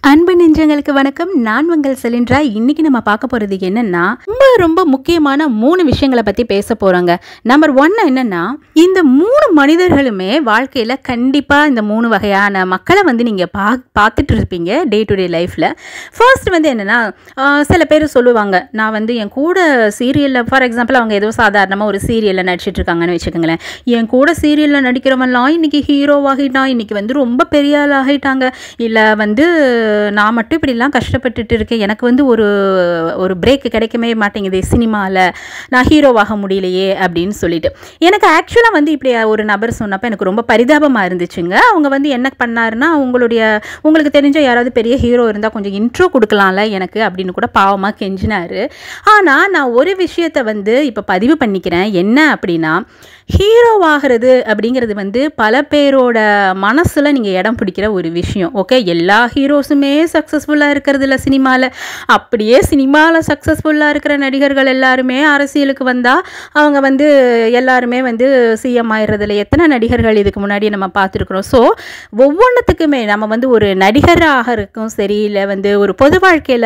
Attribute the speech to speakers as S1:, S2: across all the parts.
S1: அன்பு நெஞ்சங்களுக்கு வணக்கம் நான் உங்கள் செலின்ட்ரா இன்னைக்கு நம்ம பார்க்க போகிறது என்னன்னா ரொம்ப ரொம்ப முக்கியமான மூணு விஷயங்களை பற்றி பேச போகிறோங்க நம்பர் ஒன் என்னன்னா இந்த மூணு மனிதர்களுமே வாழ்க்கையில் கண்டிப்பாக இந்த மூணு வகையான மக்களை வந்து நீங்கள் பா பார்த்துட்டு இருப்பீங்க டே டு டே லைஃப்பில் ஃபர்ஸ்ட் வந்து என்னென்னா சில பேர் சொல்லுவாங்க நான் வந்து என் கூட சீரியலில் ஃபார் எக்ஸாம்பிள் அவங்க ஏதோ சாதாரணமாக ஒரு சீரியலில் நடிச்சிட்டு இருக்காங்கன்னு வச்சுக்கோங்களேன் என் கூட சீரியலில் நடிக்கிறவன்லாம் இன்னைக்கு ஹீரோவாகிட்டான் இன்னைக்கு வந்து ரொம்ப பெரிய ஆள் ஆகிட்டாங்க இல்லை வந்து நான் மட்டும் இப்படிலாம் கஷ்டப்பட்டுட்டு இருக்கேன் எனக்கு வந்து ஒரு ஒரு பிரேக் கிடைக்கவே மாட்டேங்குது சினிமாவில் நான் ஹீரோவாக முடியலையே அப்படின்னு சொல்லிட்டு எனக்கு ஆக்சுவலாக வந்து இப்படி ஒரு நபர் சொன்னப்போ எனக்கு ரொம்ப பரிதாபமாக இருந்துச்சுங்க அவங்க வந்து என்ன பண்ணாருன்னா உங்களுடைய உங்களுக்கு தெரிஞ்ச யாராவது பெரிய ஹீரோ இருந்தால் கொஞ்சம் இன்ட்ரோ கொடுக்கலாம்ல எனக்கு அப்படின்னு கூட பாவமாக கெஞ்சினாரு ஆனால் நான் ஒரு விஷயத்தை வந்து இப்போ பதிவு பண்ணிக்கிறேன் என்ன அப்படின்னா ஹீரோவாகிறது அப்படிங்கிறது வந்து பல பேரோட மனசில் நீங்கள் இடம் பிடிக்கிற ஒரு விஷயம் ஓகே எல்லா ஹீரோஸுமே சக்ஸஸ்ஃபுல்லாக இருக்கிறது இல்லை சினிமாவில் அப்படியே சினிமாவில் சக்ஸஸ்ஃபுல்லாக இருக்கிற நடிகர்கள் எல்லாருமே அரசியலுக்கு வந்தால் அவங்க வந்து எல்லாருமே வந்து சிஎம் ஆயிடுறதுல எத்தனை நடிகர்கள் இதுக்கு முன்னாடி நம்ம பார்த்துருக்குறோம் ஸோ ஒவ்வொன்றுத்துக்குமே நம்ம வந்து ஒரு நடிகராக இருக்கும் சரி இல்லை வந்து ஒரு பொது வாழ்க்கையில்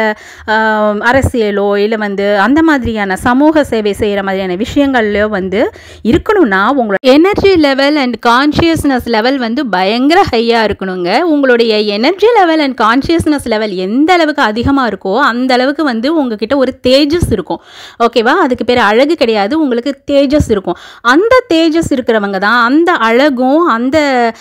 S1: அரசியலோ இல்லை வந்து அந்த மாதிரியான சமூக சேவை செய்கிற மாதிரியான விஷயங்கள்லையோ வந்து இருக்கணும்னா உங்களோட energy level and consciousness level வந்து பயங்கர ஹையாக இருக்கணுங்க உங்களுடைய energy level and consciousness level எந்த அளவுக்கு அதிகமாக இருக்கோ அந்த அளவுக்கு வந்து உங்ககிட்ட ஒரு தேஜஸ் இருக்கும் ஓகேவா அதுக்கு பேர் அழகு கிடையாது உங்களுக்கு தேஜஸ் இருக்கும் அந்த தேஜஸ் இருக்கிறவங்க தான் அந்த அழகும் அந்த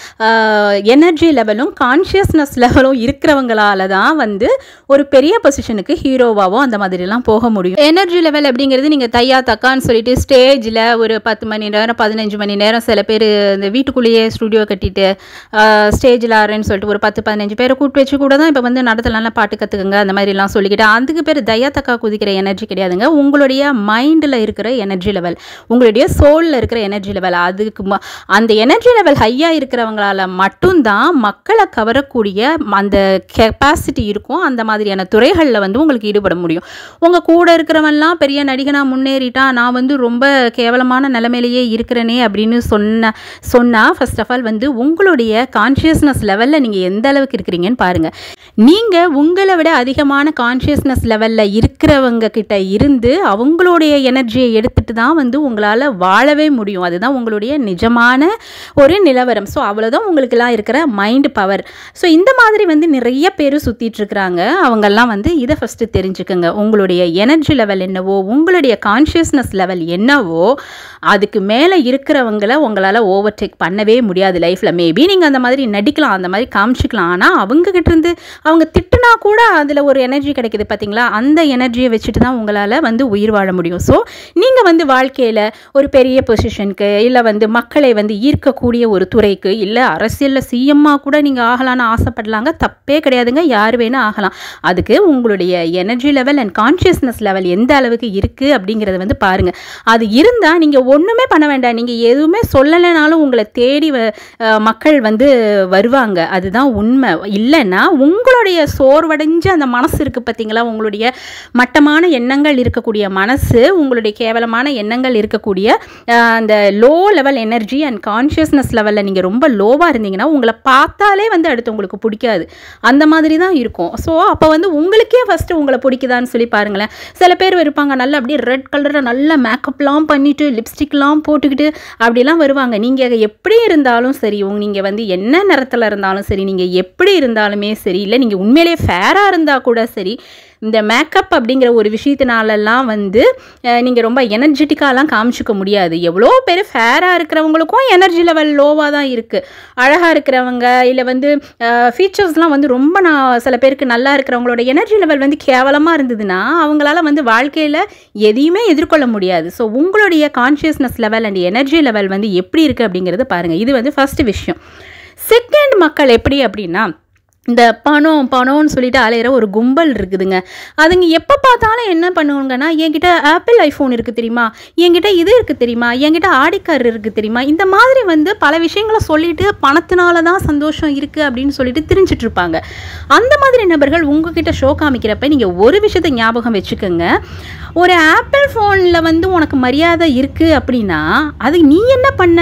S1: எனர்ஜி லெவலும் கான்ஷியஸ்னஸ் லெவலும் இருக்கிறவங்களால தான் வந்து ஒரு பெரிய பொசிஷனுக்கு ஹீரோவாவோ அந்த மாதிரிலாம் போக முடியும் எனர்ஜி லெவல் அப்படிங்கிறது நீங்கள் தையா தக்கான்னு சொல்லிட்டு ஸ்டேஜில் ஒரு பத்து மணி நேரம் பதினஞ்சு மணி நேரம் சில பேர் இந்த வீட்டுக்குள்ளேயே ஸ்டுடியோ கட்டிட்டு ஸ்டேஜில் ஆடுறேன்னு சொல்லிட்டு ஒரு பத்து பதினஞ்சு பேரை கூட்டு வச்சு கூட தான் இப்போ வந்து நடத்தலாம் பாட்டு கற்றுக்குங்க அந்த மாதிரிலாம் சொல்லிக்கிட்டு அதுக்கு பேர் தயா தக்கா குதிக்கிற எனர்ஜி கிடையாதுங்க உங்களுடைய மைண்டில் இருக்கிற எனர்ஜி லெவல் உங்களுடைய சோலில் இருக்கிற எனர்ஜி லெவல் அதுக்கு ம- அந்த எனர்ஜி லெவல் ஹையாக இருக்கிறவங்களால மட்டும்தான் மக்களை கவரக்கூடிய அந்த கெப்பாசிட்டி இருக்கும் அந்த மாதிரியான துறைகளில் வந்து உங்களுக்கு ஈடுபட முடியும் உங்கள் கூட இருக்கிறவன்லாம் பெரிய நடிகனாக முன்னேறிட்டா நான் வந்து ரொம்ப கேவலமான நிலைமையிலேயே இருக்கிறேனே அப்படின்னு சொன்ன சொன்னால் ஃபர்ஸ்ட் ஆஃப் ஆல் வந்து உங்களுடைய கான்ஷியஸ்னஸ் லெவலில் நீங்கள் எந்த அளவுக்கு இருக்கிறீங்கன்னு பாருங்கள் நீங்கள் உங்களை விட அதிகமான கான்ஷியஸ்னஸ் லெவலில் இருக்கிறவங்க கிட்ட இருந்து அவங்களுடைய எனர்ஜியை எடுத்துட்டு தான் வந்து உங்களால் வாழவே முடியும் அதுதான் உங்களுடைய நிஜமான ஒரு நிலவரம் ஸோ அவ்வளோதான் உங்களுக்கெல்லாம் இருக்கிற மைண்ட் பவர் ஸோ இந்த மாதிரி வந்து நிறைய பேர் சுற்றிட்டு இருக்கிறாங்க அவங்கெல்லாம் வந்து இதை ஃபஸ்ட்டு தெரிஞ்சுக்கோங்க உங்களுடைய எனர்ஜி லெவல் என்னவோ உங்களுடைய கான்ஷியஸ்னஸ் லெவல் என்னவோ அதுக்கு மேலே இருக்கிறவங்கள உங்களால் ஓவர் டேக் பண்ணவே முடியாது லைஃப்பில் மேபி நீங்கள் அந்த மாதிரி நடிக்கலாம் அந்த மாதிரி காமிச்சிக்கலாம் ஆனால் அவங்ககிட்ட இருந்து அவங்க திட்டுனா கூட அதில் ஒரு எனர்ஜி கிடைக்குது பார்த்தீங்களா அந்த எனர்ஜியை வச்சுட்டு தான் உங்களால் வந்து உயிர் வாழ முடியும் ஸோ நீங்கள் வந்து வாழ்க்கையில் ஒரு பெரிய பொசிஷனுக்கு இல்லை வந்து மக்களை வந்து ஈர்க்கக்கூடிய ஒரு துறைக்கு இல்லை அரசியலில் சிஎம்மாக கூட நீங்கள் ஆகலான்னு ஆசைப்படலாங்க தப்பே கிடையாதுங்க யார் வேணால் ஆகலாம் அதுக்கு உங்களுடைய energy level and consciousness level எந்த அளவுக்கு இருக்குது அப்படிங்கிறத வந்து பாருங்கள் அது இருந்தால் நீங்கள் ஒன்றுமே பண்ண வேண்டாம் நீங்கள் எதுவுமே சொல்லலைனாலும் உங்களை தேடி வ- அஹ் மக்கள் வந்து வருவாங்க அதுதான் உண்மை இல்லைன்னா உங்களுடைய சோர்வடைஞ்ச அந்த மனசு இருக்குது பார்த்தீங்களா உங்களுடைய மட்டமான எண்ணங்கள் இருக்கக்கூடிய மனசு உங்களுடைய கேவலமான எண்ணங்கள் இருக்கக்கூடிய அஹ், அந்த low level energy and consciousness லெவலில் நீங்கள் ரொம்ப லோவாக இருந்தீங்கன்னா உங்களை பார்த்தாலே வந்து அடுத்து உங்களுக்கு பிடிக்காது அந்த மாதிரி தான் இருக்கும் ஸோ அப்போ வந்து உங்களுக்கே ஃபஸ்ட்டு உங்களை பிடிக்குதான்னு சொல்லி பாருங்களேன் சில பேர் இருப்பாங்க நல்லா அப்படியே ரெட் கலரில் நல்ல மேக்கப்லாம் பண்ணிட்டு லிப்ஸ்டிக்லாம் போட்டுக்கிட்டு அப்படிலாம் வருவாங்க நீங்கள் எப்படி இருந்தாலும் சரி உங்க நீங்கள் வந்து என்ன நிறத்தில் இருந்தாலும் சரி நீங்கள் எப்படி இருந்தாலுமே சரி இல்லை நீங்கள் உண்மையிலேயே ஃபேராக இருந்தால் கூட சரி இந்த மேக்கப் அப்படிங்கிற ஒரு விஷயத்தினாலலாம் வந்து நீங்கள் ரொம்ப எனர்ஜெட்டிக்காலாம் காமிச்சிக்க முடியாது எவ்வளோ பேர் ஃபேராக இருக்கிறவங்களுக்கும் எனர்ஜி லெவல் லோவாக தான் இருக்குது அழகாக இருக்கிறவங்க இல்லை வந்து ஃபீச்சர்ஸ்லாம் வந்து ரொம்ப நான் சில பேருக்கு நல்லா இருக்கிறவங்களோட எனர்ஜி லெவல் வந்து கேவலமாக இருந்ததுன்னா அவங்களால வந்து வாழ்க்கையில் எதையுமே எதிர்கொள்ள முடியாது ஸோ உங்களுடைய consciousness level and energy level வந்து எப்படி இருக்குது அப்படிங்கிறத பாருங்கள் இது வந்து ஃபஸ்ட்டு விஷயம் செகண்ட் மக்கள் எப்படி அப்படின்னா இந்த பணம் பணம்னு சொல்லிட்டு அலையிற ஒரு கும்பல் இருக்குதுங்க அதுங்க எப்போ பார்த்தாலும் என்ன பண்ணுவாங்கன்னா என்கிட்ட ஆப்பிள் ஐஃபோன் இருக்குது தெரியுமா என்கிட்ட இது இருக்குது தெரியுமா என்கிட்ட ஆடிக்கார் இருக்குது தெரியுமா இந்த மாதிரி வந்து பல விஷயங்களை சொல்லிட்டு பணத்தினால தான் சந்தோஷம் இருக்குது அப்படின்னு சொல்லிட்டு திரிஞ்சிட்டு இருப்பாங்க அந்த மாதிரி நபர்கள் உங்ககிட்ட ஷோ காமிக்கிறப்ப நீங்கள் ஒரு விஷயத்தை ஞாபகம் வச்சுக்கோங்க ஒரு ஆப்பிள் ஃபோனில் வந்து உனக்கு மரியாதை இருக்குது அப்படின்னா அது நீ என்ன பண்ண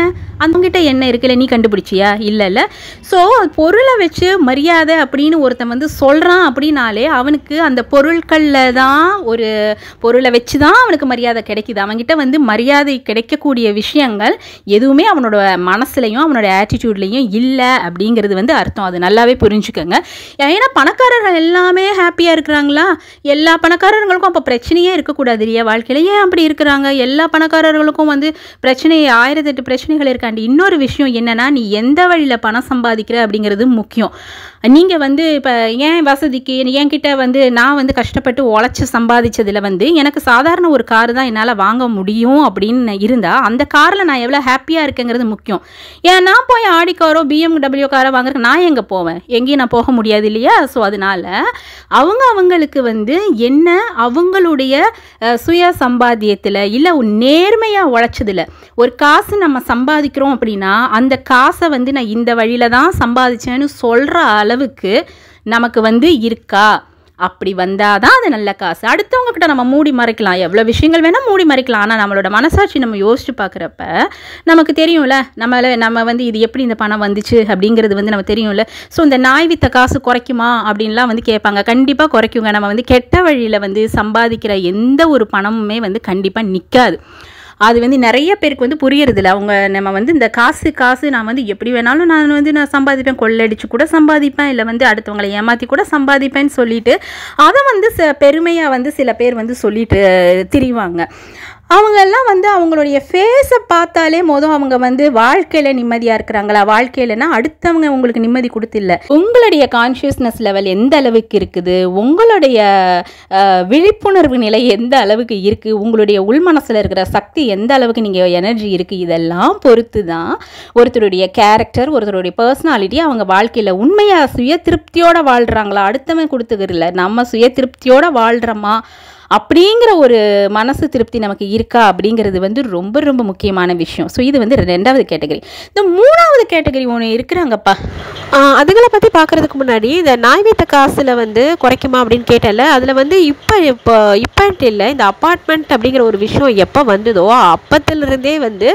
S1: அவங்ககிட்ட என்ன இருக்குல்ல நீ கண்டுபிடிச்சியா இல்லை இல்லை ஸோ பொருளை வச்சு மரியாதை அப்படின்னு ஒருத்தன் வந்து சொல்கிறான் அப்படின்னாலே அவனுக்கு அந்த பொருட்களில் தான் ஒரு பொருளை வச்சு தான் அவனுக்கு மரியாதை கிடைக்குது அவன்கிட்ட வந்து மரியாதை கிடைக்கக்கூடிய விஷயங்கள் எதுவுமே அவனோட மனசுலையும் அவனோட ஆட்டிடியூட்லேயும் இல்லை அப்படிங்கிறது வந்து அர்த்தம் அது நல்லாவே புரிஞ்சுக்கோங்க ஏன்னா பணக்காரர்கள் எல்லாமே ஹாப்பியாக இருக்கிறாங்களா எல்லா பணக்காரர்களுக்கும் அப்போ பிரச்சனையே இருக்கக்கூடாது இல்லையா வாழ்க்கையில் ஏன் அப்படி இருக்கிறாங்க எல்லா பணக்காரர்களுக்கும் வந்து பிரச்சனை ஆயிரத்தெட்டு பிரச்சனைகள் இருக்காண்டி இன்னொரு விஷயம் என்னன்னா நீ எந்த வழியில் பணம் சம்பாதிக்கிற அப்படிங்கிறது முக்கியம் நீங்கள் வந்து இப்போ ஏன் வசதிக்கு என்கிட்ட வந்து நான் வந்து கஷ்டப்பட்டு உழைச்சி சம்பாதிச்சதில் வந்து எனக்கு சாதாரண ஒரு கார் தான் என்னால் வாங்க முடியும் அப்படின்னு இருந்தால் அந்த காரில் நான் எவ்வளோ ஹாப்பியாக இருக்கேங்கிறது முக்கியம் ஏன் நான் போய் ஆடி காரோ பிஎம்டபிள்யூ காரோ வாங்குறதுக்கு நான் எங்கே போவேன் எங்கேயும் நான் போக முடியாது இல்லையா ஸோ அதனால் அவங்க அவங்களுக்கு வந்து என்ன அவங்களுடைய அஹ், சுய சம்பாத்தியத்தில் இல்லை நேர்மையாக உழைச்சதில் ஒரு காசு நம்ம சம்பாதிக்கிறோம் அப்படின்னா அந்த காசை வந்து நான் இந்த வழியில் தான் சம்பாதிச்சேன்னு சொல்கிற அளவுக்கு நமக்கு வந்து இருக்கா அப்படி வந்தால் தான் அது நல்ல காசு அடுத்தவங்க கிட்ட நம்ம மூடி மறைக்கலாம் எவ்வளோ விஷயங்கள் வேணால் மூடி மறைக்கலாம் ஆனால் நம்மளோட மனசாட்சி நம்ம யோசிச்சு பார்க்குறப்ப நமக்கு தெரியும்ல நம்மள நம்ம வந்து இது எப்படி இந்த பணம் வந்துச்சு அப்படிங்கிறது வந்து நம்ம தெரியும்ல ஸோ இந்த நாய் வித்த காசு குறைக்குமா அப்படின்லாம் வந்து கேட்பாங்க கண்டிப்பாக குறைக்குங்க நம்ம வந்து கெட்ட வழியில் வந்து சம்பாதிக்கிற எந்த ஒரு பணமுமே வந்து கண்டிப்பாக நிற்காது அது வந்து நிறைய பேருக்கு வந்து புரியறதில்ல அவங்க நம்ம வந்து இந்த காசு காசு நான் வந்து எப்படி வேணாலும் நான் வந்து நான் சம்பாதிப்பேன் கொள்ளடிச்சு கூட சம்பாதிப்பேன் இல்லை வந்து அடுத்தவங்களை ஏமாற்றி கூட சம்பாதிப்பேன்னு சொல்லிட்டு அதை வந்து ச பெருமையாக வந்து சில பேர் வந்து சொல்லிட்டு திரிவாங்க அவங்கெல்லாம் வந்து அவங்களுடைய ஃபேஸை பார்த்தாலே மொதல் அவங்க வந்து வாழ்க்கையில் நிம்மதியாக இருக்கிறாங்களா வாழ்க்கையிலனா அடுத்தவங்க உங்களுக்கு நிம்மதி கொடுத்தில்ல உங்களுடைய கான்ஷியஸ்னஸ் லெவல் எந்த அளவுக்கு இருக்குது உங்களுடைய அஹ், விழிப்புணர்வு நிலை எந்த அளவுக்கு இருக்குது உங்களுடைய உள் மனசில் இருக்கிற சக்தி எந்த அளவுக்கு நீங்கள் எனர்ஜி இருக்குது இதெல்லாம் பொறுத்து தான் ஒருத்தருடைய கேரக்டர் ஒருத்தருடைய பர்சனாலிட்டி அவங்க வாழ்க்கையில் உண்மையாக சுய திருப்தியோடு வாழ்கிறாங்களா அடுத்தவன் கொடுத்துக்கிறதில்ல நம்ம சுய திருப்தியோடு வாழ்கிறோமா அப்படிங்கிற ஒரு மனசு திருப்தி நமக்கு இருக்கா அப்படிங்கிறது வந்து ரொம்ப ரொம்ப முக்கியமான விஷயம் ஸோ இது வந்து ரெண்டாவது கேட்டகரி இந்த மூணாவது கேட்டகரி ஒன்று இருக்கிறாங்கப்பா
S2: ஆஹ் அதுகளை பற்றி பார்க்குறதுக்கு முன்னாடி இந்த நாய் வைத்த காசில் வந்து குறைக்குமா அப்படின்னு கேட்டல அதில் வந்து இப்போ இப்போ இப்போன்ட்டு இல்லை இந்த அப்பார்ட்மெண்ட் அப்படிங்கிற ஒரு விஷயம் எப்போ வந்ததோ அப்பத்துலேருந்தே வந்து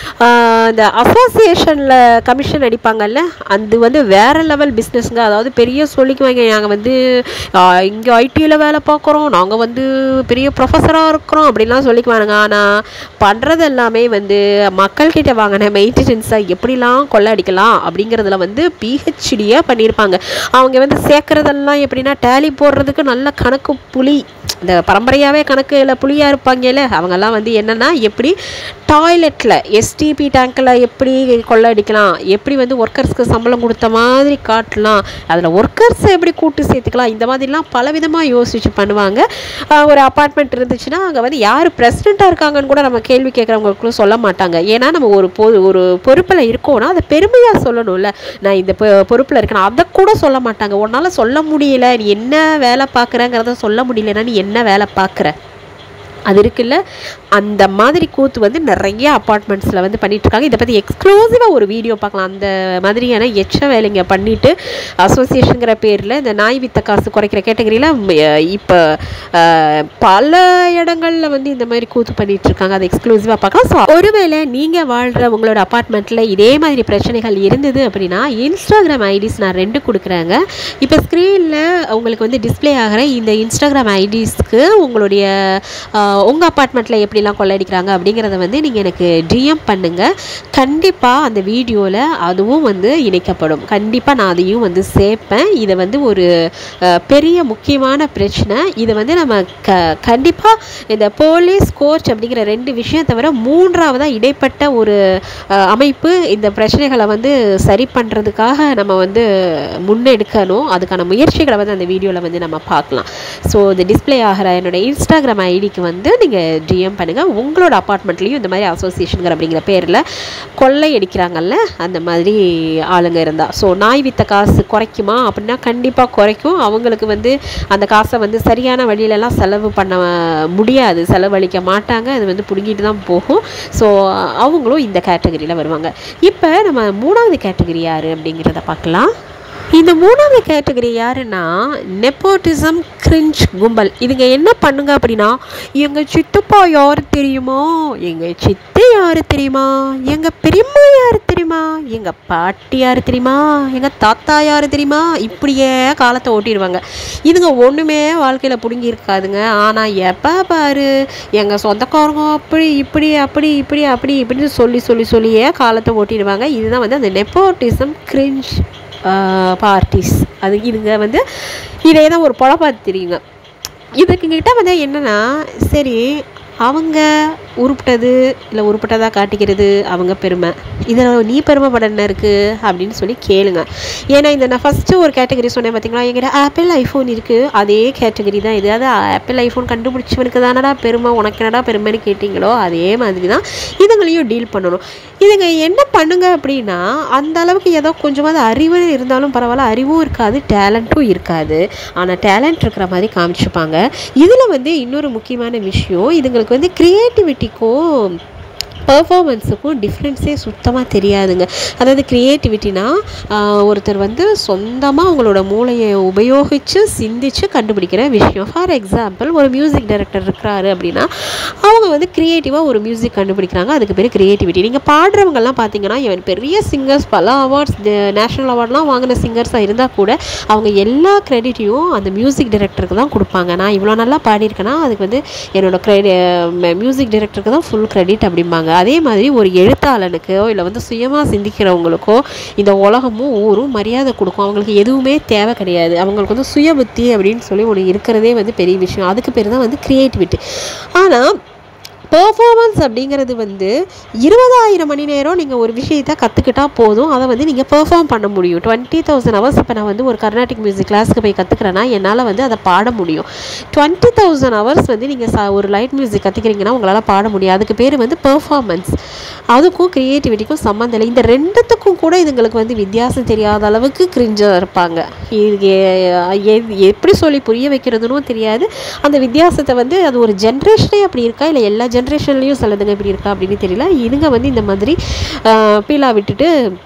S2: ஆஹ் இந்த அசோசியேஷனில் கமிஷன் அடிப்பாங்கல்ல அது வந்து வேறு லெவல் பிஸ்னஸ்ங்க அதாவது பெரிய சொல்லிக்குவாங்க நாங்கள் வந்து இங்கே ஐடியில் வேலை பார்க்குறோம் நாங்கள் வந்து பெரிய ப்ரொஃபஸராக இருக்கிறோம் அப்படின்லாம் சொல்லிக்குவானுங்க ஆனால் பண்ணுறது எல்லாமே வந்து மக்கள்கிட்ட வாங்கின மெயின்டெனன்ஸை எப்படிலாம் கொள்ளடிக்கலாம் அப்படிங்கிறதுல வந்து பிஹெச்டியாக பண்ணியிருப்பாங்க அவங்க வந்து சேர்க்குறதெல்லாம் எப்படின்னா டேலி போடுறதுக்கு நல்ல கணக்கு புலி இந்த பரம்பரையாகவே கணக்கில் புலியாக இருப்பாங்கல்ல அவங்கெல்லாம் வந்து என்னென்னா எப்படி டாய்லெட்டில் எஸ்டிபி டேங்க்கில் எப்படி கொள்ளடிக்கலாம் எப்படி வந்து ஒர்க்கர்ஸ்க்கு சம்பளம் கொடுத்த மாதிரி காட்டலாம் அதில் ஒர்க்கர்ஸை எப்படி கூட்டு சேர்த்துக்கலாம் இந்த மாதிரிலாம் பலவிதமாக யோசிச்சு பண்ணுவாங்க ஆஹ் ஒரு அப்பார்ட்மெண்ட் இருந்துச்சுன்னா அங்கே வந்து யார் பிரசிடெண்ட்டாக இருக்காங்கன்னு கூட நம்ம கேள்வி கேட்குறவங்களுக்கும் சொல்ல மாட்டாங்க ஏன்னா நம்ம ஒரு பொ ஒரு பொறுப்பில் இருக்கோம்னா அதை பெருமையாக சொல்லணும்ல நான் இந்த பொ- பொறுப்பில் இருக்கேன் அதை கூட சொல்ல மாட்டாங்க உன்னால் சொல்ல முடியல நீ என்ன வேலை பார்க்குறங்கிறத சொல்ல முடியலன்னா நீ என்ன வேலை பார்க்குற அது இருக்குல்ல அந்த மாதிரி கூத்து வந்து நிறைய அப்பார்ட்மெண்ட்ஸில் வந்து பண்ணிட்டு இருக்காங்க இதை பற்றி எக்ஸ்க்ளூசிவாக ஒரு வீடியோ பார்க்கலாம் அந்த மாதிரியான எச்ச வேலைங்க பண்ணிட்டு அசோசியேஷனுங்கிற பேரில் இந்த நாய் வித்த காசு குறைக்கிற கேட்டகரியில் இப்போ பல இடங்களில் வந்து இந்த மாதிரி கூத்து பண்ணிட்டு இருக்காங்க அதை எக்ஸ்க்ளூசிவாக பார்க்கலாம் ஸோ ஒருவேளை நீங்கள் வாழ்கிற உங்களோட அப்பார்ட்மெண்ட்டில் இதே மாதிரி பிரச்சனைகள் இருந்தது அப்படின்னா இன்ஸ்டாகிராம் ஐடிஸ் நான் ரெண்டு கொடுக்குறேங்க இப்போ ஸ்க்ரீனில் உங்களுக்கு வந்து டிஸ்ப்ளே ஆகிற இந்த இன்ஸ்டாகிராம் ஐடிஸ்க்கு உங்களுடைய உங்கள் அப்பார்ட்மெண்ட்டில் எப்படிலாம் கொள்ளடிக்கிறாங்க அப்படிங்கிறத வந்து நீங்கள் எனக்கு டிஎம் பண்ணுங்கள் கண்டிப்பாக அந்த வீடியோவில் அதுவும் வந்து இணைக்கப்படும் கண்டிப்பாக நான் அதையும் வந்து சேர்ப்பேன் இதை வந்து ஒரு அஹ், பெரிய முக்கியமான பிரச்சனை இதை வந்து நம்ம க கண்டிப்பாக இந்த போலீஸ் கோர்ட் அப்படிங்கிற ரெண்டு விஷயம் தவிர மூன்றாவதாக இடைப்பட்ட ஒரு அஹ், அமைப்பு இந்த பிரச்சனைகளை வந்து சரி பண்ணுறதுக்காக நம்ம வந்து முன்னெடுக்கணும் அதுக்கான முயற்சிகளை வந்து அந்த வீடியோவில் வந்து நம்ம பார்க்கலாம் ஸோ இந்த டிஸ்ப்ளே ஆகிற என்னோட இன்ஸ்டாகிராம் ஐடிக்கு வந்து நீங்கள் டிஎம் பண்ணுங்கள் உங்களோட அப்பார்ட்மெண்ட்லேயும் இந்த மாதிரி அசோசியேஷனுங்கிற அப்படிங்கிற பேரில் கொள்ளை அடிக்கிறாங்கல்ல அந்த மாதிரி ஆளுங்க இருந்தால் ஸோ நாய் வித்த காசு குறைக்குமா அப்படின்னா கண்டிப்பாக குறைக்கும் அவங்களுக்கு வந்து அந்த காசை வந்து சரியான வழியிலலாம் செலவு பண்ண முடியாது செலவழிக்க மாட்டாங்க அது வந்து பிடுங்கிட்டு தான் போகும் ஸோ அவங்களும் இந்த கேட்டகரியில் வருவாங்க இப்போ நம்ம மூணாவது கேட்டகரி யார் அப்படிங்கிறத பார்க்கலாம் இந்த மூணாவது கேட்டகரி யாருன்னா நெப்போட்டிசம் கிரிஞ்ச் கும்பல் இதுங்க என்ன பண்ணுங்க அப்படின்னா எங்கள் சித்தப்பா யார் தெரியுமா எங்கள் சித்தை யார் தெரியுமா எங்கள் பெரியம்மா யார் தெரியுமா எங்கள் பாட்டி யார் தெரியுமா எங்கள் தாத்தா யார் தெரியுமா இப்படியே காலத்தை ஓட்டிடுவாங்க இதுங்க ஒன்றுமே வாழ்க்கையில் பிடுங்கி இருக்காதுங்க ஆனால் எப்போ பாரு எங்கள் சொந்தக்காரங்க அப்படி இப்படி அப்படி இப்படி அப்படி இப்படின்னு சொல்லி சொல்லி சொல்லியே காலத்தை ஓட்டிடுவாங்க இதுதான் வந்து அந்த நெப்போட்டிசம் கிரிஞ்ச் பார்ட்டிஸ் அது இதுங்க வந்து இதே தான் ஒரு பொழப்பாத்து தெரியுங்க இதுக்கு கிட்ட வந்து என்னென்னா சரி அவங்க உருப்பிட்டது இல்லை உருப்பட்டதாக காட்டிக்கிறது அவங்க பெருமை இதில் நீ பெருமைப்பட என்ன இருக்குது அப்படின்னு சொல்லி கேளுங்க ஏன்னா இந்த நான் ஃபஸ்ட்டு ஒரு கேட்டகரி சொன்னேன் பார்த்தீங்களா என்கிட்ட ஆப்பிள் ஐஃபோன் இருக்குது அதே கேட்டகரி தான் இது அது ஆப்பிள் ஐஃபோன் கண்டுபிடிச்சவனுக்கு தானடா பெருமை உனக்கு என்னடா பெருமைன்னு கேட்டிங்களோ அதே மாதிரி தான் இதுங்களையும் டீல் பண்ணணும் இதுங்க என்ன பண்ணுங்க அப்படின்னா அந்த அளவுக்கு ஏதோ கொஞ்சமாவது அறிவு இருந்தாலும் பரவாயில்ல அறிவும் இருக்காது டேலண்ட்டும் இருக்காது ஆனால் டேலண்ட் இருக்கிற மாதிரி காமிச்சுப்பாங்க இதில் வந்து இன்னொரு முக்கியமான விஷயம் இதுங்களுக்கு வந்து க்ரியேட்டிவிட்டிக்கும் பர்ஃபார்மன்ஸுக்கும் டிஃப்ரென்ஸே சுத்தமாக தெரியாதுங்க அதாவது க்ரியேட்டிவிட்டினா ஒருத்தர் வந்து சொந்தமாக அவங்களோட மூளையை உபயோகித்து சிந்தித்து கண்டுபிடிக்கிற விஷயம் ஃபார் எக்ஸாம்பிள் ஒரு மியூசிக் டைரக்டர் இருக்கிறாரு அப்படின்னா அவங்க வந்து க்ரியேட்டிவாக ஒரு மியூசிக் கண்டுபிடிக்கிறாங்க அதுக்கு பேர் க்ரியேட்டிவிட்டி நீங்கள் பாடுறவங்கெல்லாம் பார்த்தீங்கன்னா இவன் பெரிய சிங்கர்ஸ் பல அவார்ட்ஸ் நேஷ்னல் அவார்ட்லாம் வாங்கின சிங்கர்ஸாக இருந்தால் கூட அவங்க எல்லா க்ரெடிட்டையும் அந்த மியூசிக் டைரக்டருக்கு தான் கொடுப்பாங்க நான் இவ்வளோ நல்லா பாடியிருக்கேன்னா அதுக்கு வந்து என்னோட க்ரெடி மியூசிக் டைரக்டருக்கு தான் ஃபுல் க்ரெடிட் அப்படிம்பாங்க அதே மாதிரி ஒரு எழுத்தாளனுக்கோ இல்லை வந்து சுயமாக சிந்திக்கிறவங்களுக்கோ இந்த உலகமும் ஊரும் மரியாதை கொடுக்கும் அவங்களுக்கு எதுவுமே தேவை கிடையாது அவங்களுக்கு வந்து சுய புத்தி அப்படின்னு சொல்லி ஒன்று இருக்கிறதே வந்து பெரிய விஷயம் அதுக்கு பேர் தான் வந்து க்ரியேட்டிவிட்டி ஆனால் பெர்ஃபார்மன்ஸ் அப்படிங்கிறது வந்து இருபதாயிரம் மணி நேரம் நீங்கள் ஒரு விஷயத்தை கற்றுக்கிட்டா போதும் அதை வந்து நீங்கள் பெர்ஃபார்ம் பண்ண முடியும் டுவெண்ட்டி தௌசண்ட் ஹவர்ஸ் இப்போ நான் வந்து ஒரு கர்நாடிக் மியூசிக் கிளாஸ்க்கு போய் கற்றுக்கிறேன்னா என்னால் வந்து அதை பாட முடியும் டுவெண்ட்டி தௌசண்ட் ஹவர்ஸ் வந்து நீங்கள் ச ஒரு லைட் மியூசிக் கற்றுக்கிறீங்கன்னா உங்களால் பாட முடியும் அதுக்கு பேர் வந்து பெர்ஃபார்மன்ஸ் அதுக்கும் க்ரியேட்டிவிட்டிக்கும் சம்மந்தம் இல்லை இந்த ரெண்டுத்துக்கும் கூட இதுங்களுக்கு வந்து வித்தியாசம் தெரியாத அளவுக்கு கிரிஞ்சாக இருப்பாங்க இது எ- எ- எப்படி சொல்லி புரிய வைக்கிறதுனும் தெரியாது அந்த வித்தியாசத்தை வந்து அது ஒரு ஜென்ரேஷனே அப்படி இருக்கா இல்லை எல்லா ஜென்ரேஷன்லேயும் சிலதுங்க இப்படி இருக்கா அப்படின்னு தெரியல இதுங்க வந்து இந்த மாதிரி பீலா விட்டுட்டு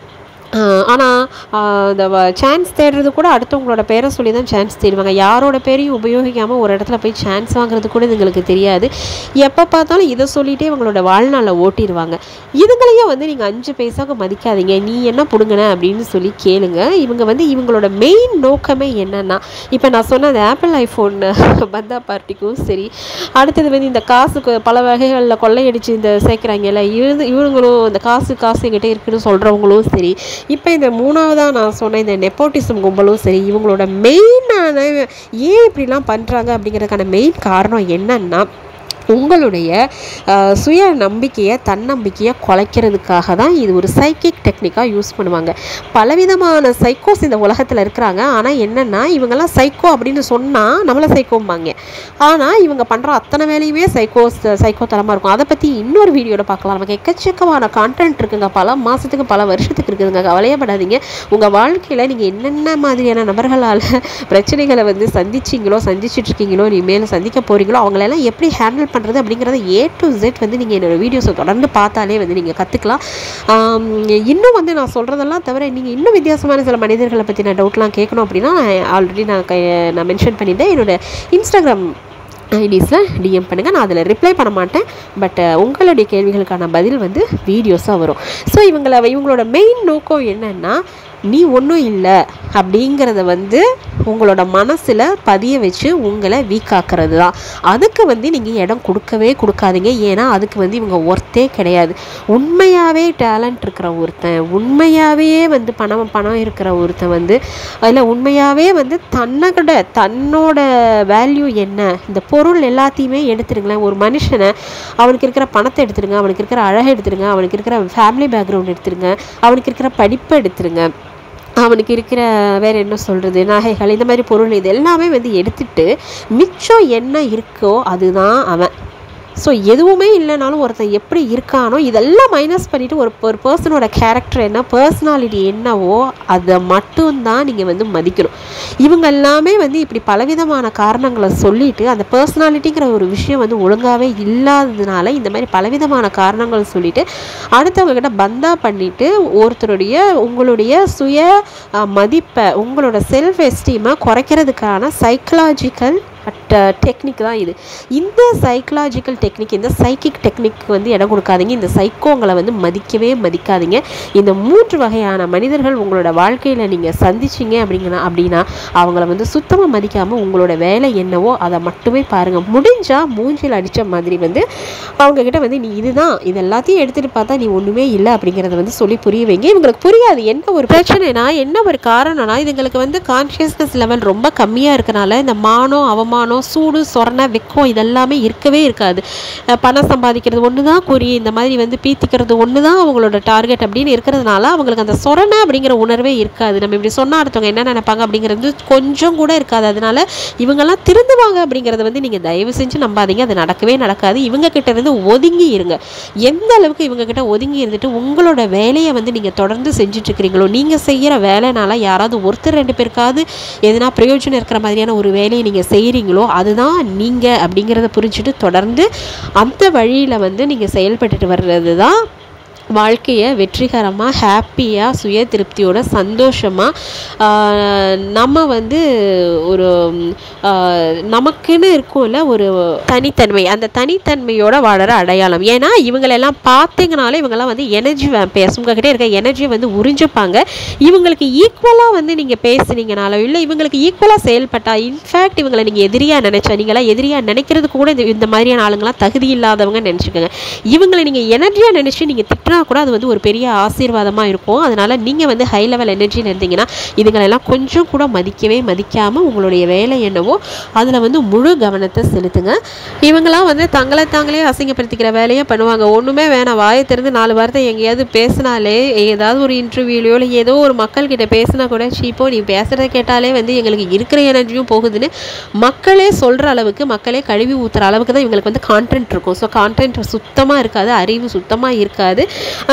S2: ஆனால் இந்த சான்ஸ் தேடுறது கூட அடுத்தவங்களோட பேரை சொல்லி தான் சான்ஸ் தேடுவாங்க யாரோட பேரையும் உபயோகிக்காமல் ஒரு இடத்துல போய் சான்ஸ் வாங்குறது கூட இதுங்களுக்கு தெரியாது எப்போ பார்த்தாலும் இதை சொல்லிகிட்டே இவங்களோட வாழ்நாளை ஓட்டிடுவாங்க இதுங்களையும் வந்து நீங்கள் அஞ்சு பைசாவுக்கு மதிக்காதீங்க நீ என்ன பிடுங்கின அப்படின்னு சொல்லி கேளுங்க இவங்க வந்து இவங்களோட மெயின் நோக்கமே என்னன்னா இப்போ நான் சொன்ன அந்த ஆப்பிள் ஐஃபோன் பந்தா பார்ட்டிக்கும் சரி அடுத்தது வந்து இந்த காசுக்கு பல வகைகளில் கொள்ளையடிச்சு இந்த சேர்க்குறாங்கல்ல இவங்க இவங்களும் இந்த காசு காசு என்கிட்ட இருக்குன்னு சொல்கிறவங்களும் சரி இப்போ இந்த மூணாவதாக நான் சொன்ன இந்த நெப்போட்டிசம் கும்பலும் சரி இவங்களோட மெயினான ஏன் இப்படிலாம் பண்ணுறாங்க அப்படிங்கிறதுக்கான மெயின் காரணம் என்னன்னா உங்களுடைய அஹ், சுய நம்பிக்கையை தன்னம்பிக்கையை குலைக்கிறதுக்காக தான் இது ஒரு சைக்கிக் டெக்னிக்காக யூஸ் பண்ணுவாங்க பலவிதமான சைக்கோஸ் இந்த உலகத்தில் இருக்கிறாங்க ஆனால் என்னென்னா இவங்கெல்லாம் சைக்கோ அப்படின்னு சொன்னால் நம்மளை சைக்கோம்பாங்க ஆனால் இவங்க பண்ணுற அத்தனை வேலையுமே சைக்கோஸ் சைக்கோத்தனமாக இருக்கும் அதை பற்றி இன்னொரு வீடியோவில் பார்க்கலாம் நமக்கு எக்கச்சக்கமான கான்டென்ட் இருக்குங்க பல மாதத்துக்கு பல வருஷத்துக்கு இருக்குதுங்க கவலையப்படாதீங்க உங்கள் வாழ்க்கையில் நீங்கள் என்னென்ன மாதிரியான நபர்களால் பிரச்சனைகளை வந்து சந்திச்சிங்களோ சந்திச்சிட்டு இருக்கீங்களோ நீ மேலே சந்திக்க போகிறீங்களோ அவங்களெல்லாம் எப்படி ஹேண்டில் பண்ணுறது அப்படிங்கிறத ஏ டு Z வந்து நீங்கள் என்னோடய வீடியோஸை தொடர்ந்து பார்த்தாலே வந்து நீங்கள் கற்றுக்கலாம் இன்னும் வந்து நான் சொல்கிறதெல்லாம் தவிர நீங்கள் இன்னும் வித்தியாசமான சில மனிதர்களை பற்றி நான் டவுட்லாம் கேட்கணும் அப்படின்னா ஆல்ரெடி நான் கை நான் மென்ஷன் பண்ணிட்டேன் என்னோட இன்ஸ்டாகிராம் ஐடிஸில் டிஎம் பண்ணுங்கள் நான் அதில் ரிப்ளை பண்ண மாட்டேன் பட் உங்களுடைய கேள்விகளுக்கான பதில் வந்து வீடியோஸாக வரும் ஸோ இவங்கள இவங்களோட மெயின் நோக்கம் என்னென்னா நீ ஒன்றும் இல்லை அப்படிங்கிறத வந்து உங்களோட மனசில் பதிய வச்சு உங்களை வீக்காக்குறது தான் அதுக்கு வந்து நீங்கள் இடம் கொடுக்கவே கொடுக்காதீங்க ஏன்னா அதுக்கு வந்து இவங்க ஒர்த்தே கிடையாது உண்மையாகவே டேலண்ட் இருக்கிற ஒருத்தன் உண்மையாகவே வந்து பணம் பணம் இருக்கிற ஒருத்தன் வந்து அதில் உண்மையாகவே வந்து தன்னோட தன்னோட வேல்யூ என்ன இந்த பொருள் எல்லாத்தையுமே எடுத்துருங்களேன் ஒரு மனுஷனை அவனுக்கு இருக்கிற பணத்தை எடுத்துருங்க அவனுக்கு இருக்கிற அழகை எடுத்துருங்க அவனுக்கு இருக்கிற ஃபேமிலி பேக்ரவுண்ட் எடுத்துருங்க அவனுக்கு இருக்கிற படிப்பை எடுத்துருங்க அவனுக்கு இருக்கிற வேற என்ன சொல்கிறது நகைகள் இந்த மாதிரி பொருள் இது எல்லாமே வந்து எடுத்துட்டு மிச்சம் என்ன இருக்கோ அதுதான் அவன் ஸோ எதுவுமே இல்லைனாலும் ஒருத்தன் எப்படி இருக்கானோ இதெல்லாம் மைனஸ் பண்ணிவிட்டு ஒரு ஒரு பர்சனோட கேரக்டர் என்ன பர்சனாலிட்டி என்னவோ அதை மட்டும்தான் நீங்கள் வந்து மதிக்கணும் இவங்க எல்லாமே வந்து இப்படி பலவிதமான காரணங்களை சொல்லிட்டு அந்த பர்சனாலிட்டிங்கிற ஒரு விஷயம் வந்து ஒழுங்காகவே இல்லாததுனால இந்த மாதிரி பலவிதமான காரணங்கள் சொல்லிட்டு அடுத்தவங்க கிட்ட பந்தா பண்ணிட்டு ஒருத்தருடைய உங்களுடைய சுய அஹ், மதிப்பை உங்களோட செல்ஃப் எஸ்டீமை குறைக்கிறதுக்கான சைக்கலாஜிக்கல் டெக்னிக் தான் இது இந்த சைக்கலாஜிக்கல் டெக்னிக் இந்த சைக்கிக் டெக்னிக் வந்து இடம் கொடுக்காதீங்க இந்த சைக்கோங்களை வந்து மதிக்கவே மதிக்காதீங்க இந்த மூன்று வகையான மனிதர்கள் உங்களோட வாழ்க்கையில் நீங்கள் சந்திச்சிங்க அப்படிங்கன்னா அப்படின்னா அவங்கள வந்து சுத்தமாக மதிக்காமல் உங்களோட வேலை என்னவோ அதை மட்டுமே பாருங்கள் முடிஞ்சால் மூஞ்சில் அடித்த மாதிரி வந்து அவங்கக்கிட்ட வந்து நீ இதுதான் இது எல்லாத்தையும் எடுத்துகிட்டு பார்த்தா நீ ஒன்றுமே இல்லை அப்படிங்கிறத வந்து சொல்லி புரிய வைங்க இவங்களுக்கு புரியாது என்ன ஒரு பிரச்சனைனா என்ன ஒரு காரணம்னா இதுங்களுக்கு வந்து கான்ஷியஸ்னஸ் லெவல் ரொம்ப கம்மியாக இருக்கனால இந்த மானம் அவமானம் சூடு சொரணை வெக்கம் இதெல்லாமே இருக்கவே இருக்காது அஹ் பணம் சம்பாதிக்கிறது ஒன்று தான் குறி இந்த மாதிரி வந்து பீத்திக்கிறது ஒன்று தான் அவங்களோட டார்கெட் அப்படின்னு இருக்கிறதுனால அவங்களுக்கு அந்த சொரணை அப்படிங்கிற உணர்வே இருக்காது நம்ம இப்படி சொன்னால் அடுத்தவங்க என்ன நினைப்பாங்க அப்படிங்கிறது கொஞ்சம் கூட இருக்காது அதனால இவங்கெல்லாம் திருந்துவாங்க அப்படிங்கிறத வந்து நீங்கள் தயவு செஞ்சு நம்பாதீங்க அது நடக்கவே நடக்காது இவங்க கிட்ட இருந்து ஒதுங்கி இருங்க எந்த அளவுக்கு இவங்க கிட்ட ஒதுங்கி இருந்துட்டு உங்களோட வேலையை வந்து நீங்கள் தொடர்ந்து செஞ்சுட்டு இருக்கிறீங்களோ நீங்கள் செய்கிற வேலைனால யாராவது ஒருத்தர் ரெண்டு பேருக்காவது எதுனா பிரயோஜனம் இருக்கிற மாதிரியான ஒரு வேலையை நீங்கள் செய்கிறீங்களோ அதுதான் நீங்கள் அப்படிங்கிறத புரிஞ்சுட்டு தொடர்ந்து அந்த வழியில் வந்து நீங்கள் செயல்பட்டுட்டு வர்றது தான் வாழ்க்கையை வெற்றிகரமாக ஹாப்பியாக சுய திருப்தியோட சந்தோஷமாக நம்ம வந்து ஒரு ஆஹ், நமக்குன்னு இருக்கும்ல ஒரு தனித்தன்மை அந்த தனித்தன்மையோட வாழற அடையாளம் ஏன்னா இவங்களெல்லாம் பார்த்தீங்கனாலே இவங்கெல்லாம் வந்து எனர்ஜி வேம்பேர்ஸ் உங்ககிட்ட இருக்க எனர்ஜியை வந்து உறிஞ்சுப்பாங்க இவங்களுக்கு ஈக்குவலாக வந்து நீங்கள் பேசுனீங்கனாலோ இல்லை இவங்களுக்கு ஈக்குவலாக செயல்பட்டா இன்ஃபேக்ட் இவங்களை நீங்கள் எதிரியாக நினச்சா நீங்களாம் எதிரியாக நினைக்கிறது கூட இந்த இந்த மாதிரியான ஆளுங்களாம் தகுதி இல்லாதவங்க நினச்சிக்கோங்க இவங்களை நீங்கள் எனர்ஜியாக நினச்சி நீங்கள் திட்டினா கூட அது வந்து ஒரு பெரிய ஆசீர்வாதமாக இருக்கும் அதனால் நீங்கள் வந்து ஹை லெவல் எனர்ஜியில் இருந்தீங்கன்னா இதுங்களெல்லாம் கொஞ்சம் கூட மதிக்கவே மதிக்காமல் உங்களுடைய வேலை என்னவோ அதில் வந்து முழு கவனத்தை செலுத்துங்க இவங்களாம் வந்து தங்களை தாங்களே அசிங்கப்படுத்திக்கிற வேலையை பண்ணுவாங்க ஒன்றுமே வேணாம் வாயை திறந்து நாலு வார்த்தை எங்கேயாவது பேசினாலே ஏதாவது ஒரு இன்டர்வியூலையோ இல்லை ஏதோ ஒரு மக்கள்கிட்ட பேசினா கூட சீப்போ நீ பேசுகிறத கேட்டாலே வந்து எங்களுக்கு இருக்கிற எனர்ஜியும் போகுதுன்னு மக்களே சொல்கிற அளவுக்கு மக்களே கழுவி ஊற்றுற அளவுக்கு தான் இவங்களுக்கு வந்து கான்டென்ட் இருக்கும் ஸோ கான்டென்ட் சுத்தமாக இருக்காது அறிவு சுத்தமாக இருக்காது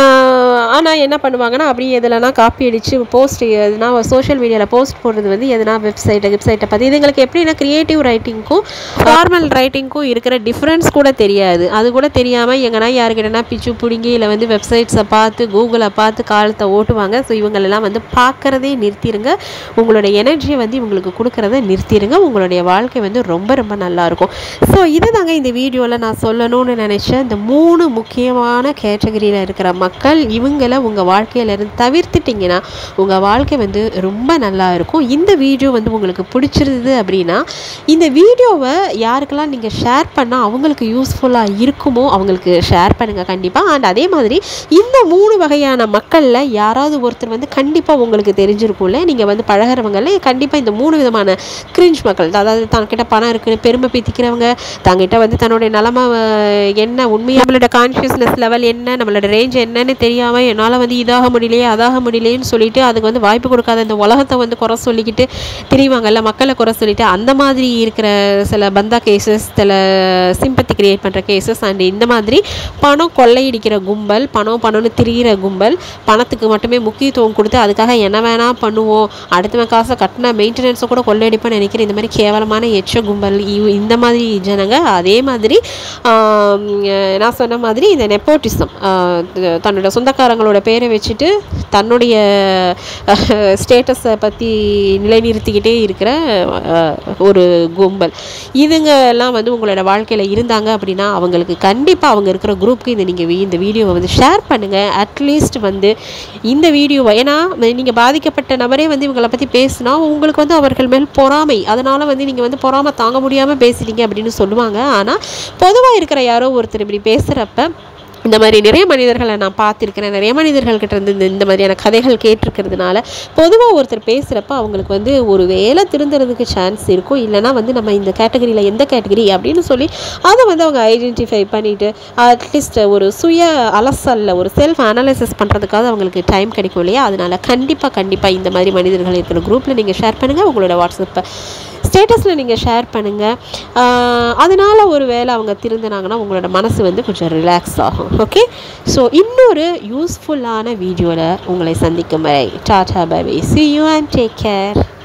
S2: ஆனால் என்ன பண்ணுவாங்கன்னா அப்படியே எதுலனா காப்பி அடித்து போஸ்ட் எதுனா சோஷியல் மீடியாவில் போஸ்ட் போடுறது வந்து எதுனா வெப்சைட்டை வெப்சைட்டை பற்றி இதுங்களுக்கு எப்படின்னா க்ரியேட்டிவ் ரைட்டிங்க்கும் ஃபார்மல் ரைட்டிங்க்கும் இருக்கிற டிஃப்ரென்ஸ் கூட தெரியாது அது கூட தெரியாமல் எங்கன்னா யாருக்கிட்டனா பிச்சு பிடுங்கி இல்லை வந்து வெப்சைட்ஸை பார்த்து கூகுளை பார்த்து காலத்தை ஓட்டுவாங்க ஸோ இவங்களெல்லாம் வந்து பார்க்குறதே நிறுத்திடுங்க உங்களோட எனர்ஜியை வந்து இவங்களுக்கு கொடுக்குறத நிறுத்திடுங்க உங்களுடைய வாழ்க்கை வந்து ரொம்ப ரொம்ப நல்லாயிருக்கும் ஸோ இதுதாங்க இந்த வீடியோவில் நான் சொல்லணும்னு நினச்சேன் இந்த மூணு முக்கியமான கேட்டகரியில் இருக்கிற மக்கள் இவங்கள உங்கள் வாழ்க்கையிலேருந்து தவிர்த்துட்டிங்கன்னா உங்கள் வாழ்க்கை வந்து ரொம்ப நல்லா இருக்கும் இந்த வீடியோ வந்து உங்களுக்கு பிடிச்சிருந்தது அப்படின்னா இந்த வீடியோவை யாருக்கெல்லாம் நீங்கள் ஷேர் பண்ணால் அவங்களுக்கு யூஸ்ஃபுல்லாக இருக்குமோ அவங்களுக்கு ஷேர் பண்ணுங்கள் கண்டிப்பாக அண்ட் அதே மாதிரி இந்த மூணு வகையான மக்களில் யாராவது ஒருத்தர் வந்து கண்டிப்பாக உங்களுக்கு தெரிஞ்சிருக்கும்ல நீங்கள் வந்து பழகிறவங்கள கண்டிப்பாக இந்த மூணு விதமான கிரிஞ்ச் மக்கள் அதாவது தன்கிட்ட பணம் இருக்குன்னு பெருமை பீத்திக்கிறவங்க தங்கிட்ட வந்து தன்னுடைய நிலமை அஹ், என்ன உண்மையாக நம்மளோட கான்ஷியஸ்னஸ் லெவல் என்ன நம்மளோட ரேஞ்ச் என்னன்னு தெரியாமல் என்னால் வந்து இதாக முடியலையே அதாக முடியலையேன்னு சொல்லிட்டு அதுக்கு வந்து வாய்ப்பு கொடுக்காத இந்த உலகத்தை வந்து குறை சொல்லிக்கிட்டு திரிவாங்கல்ல மக்களை குறை சொல்லிட்டு அந்த மாதிரி இருக்கிற சில பந்தா கேசஸ் சில சிம்பத்தி கிரியேட் பண்ணுற கேசஸ் அண்ட் இந்த மாதிரி பணம் கொள்ளையடிக்கிற கும்பல் பணம் பணம்னு திரியிற கும்பல் பணத்துக்கு மட்டுமே முக்கியத்துவம் கொடுத்து அதுக்காக என்ன வேணால் பண்ணுவோம் அடுத்தவன் காசை கட்டின மெயின்டெனன்ஸை கூட கொள்ளையடிப்பேன்னு நினைக்கிறேன் இந்த மாதிரி கேவலமான எச்ச கும்பல் இவ்- இந்த மாதிரி ஜனங்க அதே மாதிரி ஆம், அஹ், நான் சொன்ன மாதிரி இந்த நெப்போட்டிசம் தன்னோட சொந்தக்காரங்களோட பேரை வச்சுட்டு தன்னுடைய ஸ்டேட்டஸை பற்றி நிலைநிறுத்திக்கிட்டே இருக்கிற அஹ், ஒரு கும்பல் இதுங்க எல்லாம் வந்து உங்களோட வாழ்க்கையில் இருந்தாங்க அப்படின்னா அவங்களுக்கு கண்டிப்பாக அவங்க இருக்கிற குரூப்புக்கு இந்த நீங்கள் இந்த வீடியோவை வந்து ஷேர் பண்ணுங்கள் அட்லீஸ்ட் வந்து இந்த வீடியோவை ஏன்னா நீங்கள் பாதிக்கப்பட்ட நபரே வந்து இவங்களை பற்றி பேசினா உங்களுக்கு வந்து அவர்கள் மேல் பொறாமை அதனால் வந்து நீங்கள் வந்து பொறாமை தாங்க முடியாமல் பேசுறீங்க அப்படின்னு சொல்லுவாங்க ஆனால் பொதுவாக இருக்கிற யாரோ ஒருத்தர் இப்படி பேசுகிறப்ப இந்த மாதிரி நிறைய மனிதர்களை நான் பார்த்துருக்கிறேன் நிறைய மனிதர்கள்கிட்ட இருந்து இந்த இந்த மாதிரியான கதைகள் கேட்டிருக்கிறதுனால பொதுவாக ஒருத்தர் பேசுகிறப்ப அவங்களுக்கு வந்து ஒரு வேலை திருந்துறதுக்கு சான்ஸ் இருக்கும் இல்லைனா வந்து நம்ம இந்த கேட்டகரியில் எந்த கேட்டகரி அப்படின்னு சொல்லி அதை வந்து அவங்க ஐடென்டிஃபை பண்ணிவிட்டு அட்லீஸ்ட் ஒரு சுய அலசலில் ஒரு செல்ஃப் அனாலிசிஸ் பண்ணுறதுக்காக அவங்களுக்கு டைம் கிடைக்கும் இல்லையா அதனால கண்டிப்பாக கண்டிப்பாக இந்த மாதிரி மனிதர்கள் இருக்கிற குரூப்பில் நீங்கள் ஷேர் பண்ணுங்கள் உங்களோட வாட்ஸ்அப்பை ஸ்டேட்டஸில் நீங்கள் ஷேர் பண்ணுங்கள் அதனால் ஒரு வேளை அவங்க திருந்தினாங்கன்னா உங்களோட மனசு வந்து கொஞ்சம் ரிலாக்ஸ் ஆகும் ஓகே ஸோ இன்னொரு யூஸ்ஃபுல்லான வீடியோவில் உங்களை சந்திக்கும் வரை tata bye see you and take care